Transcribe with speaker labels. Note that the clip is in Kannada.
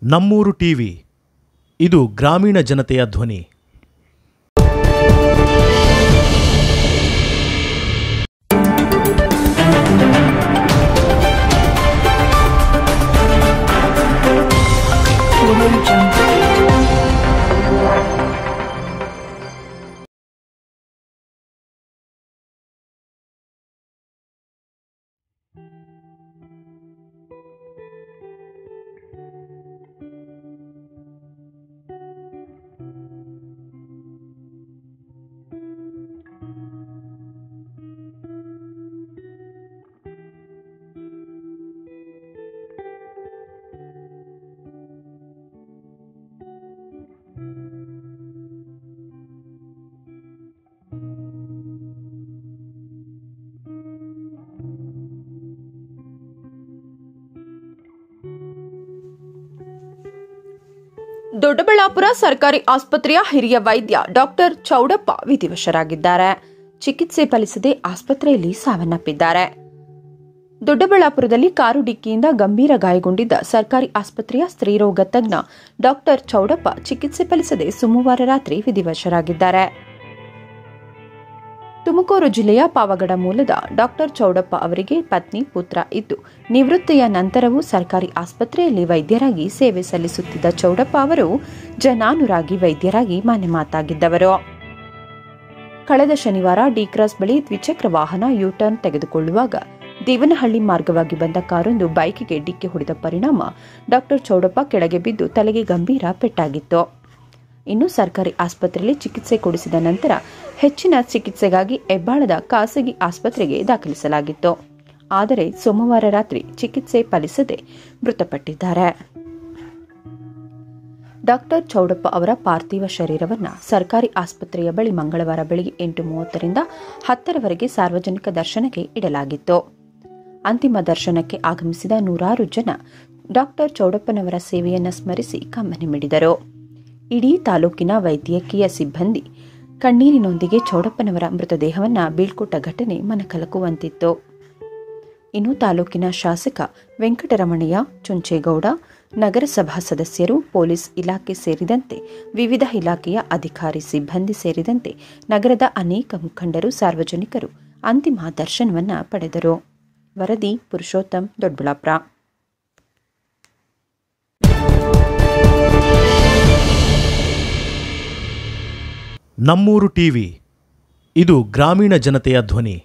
Speaker 1: ನಮ್ಮೂರು ಟಿವಿ ಇದು ಗ್ರಾಮೀಣ ಜನತೆಯ ಧ್ವನಿ
Speaker 2: ದೊಡ್ಡಬಳ್ಳಾಪುರ ಸರ್ಕಾರಿ ಆಸ್ಪತ್ರೆಯ ಹಿರಿಯ ವೈದ್ಯ ಡಾಕ್ಟರ್ ಚೌಡಪ್ಪ ವಿಧಿವಶರಾಗಿದ್ದಾರೆ ಚಿಕಿತ್ಸೆ ಫಲಿಸದೆ ಆಸ್ಪತ್ರೆಯಲ್ಲಿ ಸಾವನ್ನಪ್ಪಿದ್ದಾರೆ ದೊಡ್ಡಬಳ್ಳಾಪುರದಲ್ಲಿ ಕಾರು ಡಿಕ್ಕಿಯಿಂದ ಗಂಭೀರ ಗಾಯಗೊಂಡಿದ್ದ ಸರ್ಕಾರಿ ಆಸ್ಪತ್ರೆಯ ಸ್ತ್ರೀರೋಗ ತಜ್ಞ ಡಾಕ್ಟರ್ ಚೌಡಪ್ಪ ಚಿಕಿತ್ಸೆ ಫಲಿಸದೆ ಸೋಮವಾರ ರಾತ್ರಿ ವಿಧಿವಶರಾಗಿದ್ದಾರೆ ತುಮಕೂರು ಜಿಲ್ಲೆಯ ಪಾವಗಡ ಮೂಲದ ಡಾಕ್ಟರ್ ಚೌಡಪ್ಪ ಅವರಿಗೆ ಪತ್ನಿ ಪುತ್ರ ಇದ್ದು ನಿವೃತ್ತಿಯ ನಂತರವೂ ಸರ್ಕಾರಿ ಆಸ್ಪತ್ರೆಯಲ್ಲಿ ವೈದ್ಯರಾಗಿ ಸೇವೆ ಸಲ್ಲಿಸುತ್ತಿದ್ದ ಚೌಡಪ್ಪ ಅವರು ಜನಾನುರಾಗಿ ವೈದ್ಯರಾಗಿ ಮನೆ ಮಾತಾಗಿದ್ದವರು ಕಳೆದ ಶನಿವಾರ ಡಿ ಕ್ರಾಸ್ ಬಳಿ ದ್ವಿಚಕ್ರ ವಾಹನ ಯೂಟರ್ನ್ ತೆಗೆದುಕೊಳ್ಳುವಾಗ ದೇವನಹಳ್ಳಿ ಮಾರ್ಗವಾಗಿ ಬಂದ ಕಾರೊಂದು ಬೈಕ್ಗೆ ಡಿಕ್ಕಿ ಹೊಡೆದ ಪರಿಣಾಮ ಡಾಕ್ಟರ್ ಚೌಡಪ್ಪ ಕೆಳಗೆ ಬಿದ್ದು ತಲೆಗೆ ಗಂಭೀರ ಪೆಟ್ಟಾಗಿತ್ತು ಇನ್ನು ಸರ್ಕಾರಿ ಆಸ್ಪತ್ರೆಯಲ್ಲಿ ಚಿಕಿತ್ಸೆ ಕೊಡಿಸಿದ ನಂತರ ಹೆಚ್ಚಿನ ಚಿಕಿತ್ಸೆಗಾಗಿ ಹೆಬ್ಬಾಳದ ಖಾಸಗಿ ಆಸ್ಪತ್ರೆಗೆ ದಾಖಲಿಸಲಾಗಿತ್ತು ಆದರೆ ಸೋಮವಾರ ರಾತ್ರಿ ಚಿಕಿತ್ಸೆ ಫಲಿಸದೆ ಮೃತಪಟ್ಟಿದ್ದಾರೆ ಡಾಕ್ಟರ್ ಚೌಡಪ್ಪ ಅವರ ಪಾರ್ಥಿವ ಶರೀರವನ್ನು ಸರ್ಕಾರಿ ಆಸ್ಪತ್ರೆಯ ಬಳಿ ಮಂಗಳವಾರ ಬೆಳಗ್ಗೆ ಎಂಟು ಮೂವತ್ತರಿಂದ ಹತ್ತರವರೆಗೆ ಸಾರ್ವಜನಿಕ ದರ್ಶನಕ್ಕೆ ಇಡಲಾಗಿತ್ತು ಅಂತಿಮ ದರ್ಶನಕ್ಕೆ ಆಗಮಿಸಿದ ನೂರಾರು ಜನ ಡಾಕ್ಟರ್ ಚೌಡಪ್ಪನವರ ಸೇವೆಯನ್ನು ಸ್ಮರಿಸಿ ಕಮ್ಮನಿ ಮಿಡಿದರು ಇಡೀ ತಾಲೂಕಿನ ವೈದ್ಯಕೀಯ ಸಿಬ್ಬಂದಿ ಕಣ್ಣೀರಿನೊಂದಿಗೆ ಚೌಡಪ್ಪನವರ ಮೃತದೇಹವನ್ನು ಬೀಳ್ಕೊಟ್ಟ ಘಟನೆ ಮನಕಲಕುವಂತಿತ್ತು ಇನ್ನು ತಾಲೂಕಿನ ಶಾಸಕ ವೆಂಕಟರಮಣಯ್ಯ ಚುಂಚೇಗೌಡ ನಗರಸಭಾ ಸದಸ್ಯರು ಪೊಲೀಸ್ ಇಲಾಖೆ ಸೇರಿದಂತೆ ವಿವಿಧ ಇಲಾಖೆಯ ಅಧಿಕಾರಿ ಸಿಬ್ಬಂದಿ ಸೇರಿದಂತೆ ನಗರದ ಅನೇಕ ಮುಖಂಡರು ಸಾರ್ವಜನಿಕರು ಅಂತಿಮ ದರ್ಶನವನ್ನ ಪಡೆದರು ವರದಿ ಪುರುಷೋತ್ತಮ್ ದೊಡ್ಡಬಳ್ಳಾಪುರ
Speaker 1: ನಮ್ಮೂರು ಟಿವಿ ಇದು ಗ್ರಾಮೀಣ ಜನತೆಯ ಧ್ವನಿ